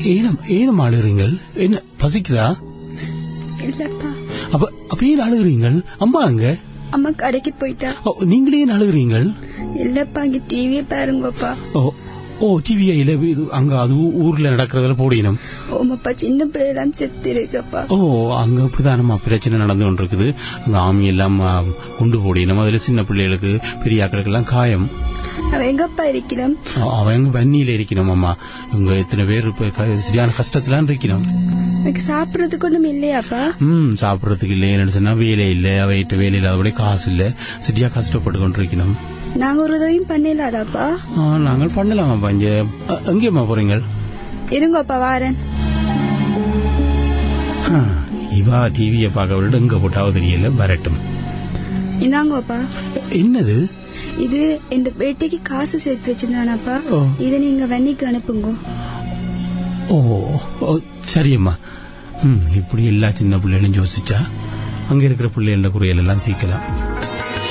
ஏனம் ஏனம் அழுகிறீங்கள் என்ன பசிக்குதா இல்லப்பா அப்ப அப்ப ஏன் அழுகிறீங்கள் அம்மா அங்க அம்மா கடைக்கு போயிட்டா ஓ, நீங்களே ஏன் அழுகிறீங்கள் இல்லப்பா இங்க டிவியே பாருங்கப்பா ஓ ஓ டிவிஐல இது அங்க அது ஊ- ஊர்ல நடக்கிறதுல போடினோம் ஓமப்பா சின்ன பிள்ளைலாம் செத்து இருக்குப்பா ஓ அங்க இப்படிதானம்மா பிரச்சனை நடந்து கொண்டிருக்குது அங்க ஆமி எல்லாம் ஆ, குண்டு போடினோம் அதுல சின்ன பிள்ளைகளுக்கு பெரிய ஆக்களுக்கு எல்லாம் காயம் அவன் எங்கப்பா இருக்கிறான் அ- அவங்க வன்னியில இருக்கணும் அம்மா இவங்க எத்தனை பேர் இப்ப க- சரியான கஷ்டத்துல இருக்கணும் எனக்கு சாப்பிடறதுக்கு ஒண்ணும் இல்லையாப்பா ம் சாப்பிடறதுக்கு இல்லை என்னன்னு சொன்னா வேலை இல்ல அவைகிட்ட வேலை இல்லாதபடி காசு இல்ல சரியா கஷ்டப்பட்டு கொண்டிருக்கணும் நாங்க ஒரு உதவியும் பண்ணிடலாடாப்பா ஆ, நாங்கள் பண்ணலாமாப்பா இங்க அ, எங்கேம்மா போறீங்க இருங்கப்பா வாரன் ஆ, இவா டிவியை பார்க்க விட எங்க போட்டாவோ தெரியல வரட்டும் இந்தாங்கப்பா என்னது இது இந்த பேட்டைக்கு காசு சேர்த்து வச்சிருந்தானாப்பா ஓ. இதை நீங்க வன்னிக்கு அனுப்புங்க ஓ ஓ, சரியம்மா ம் இப்படி எல்லா சின்ன பிள்ளைகளும் யோசிச்சா அங்க இருக்கிற பிள்ளைகள குறையல் எல்லாம் தீர்க்கலாம்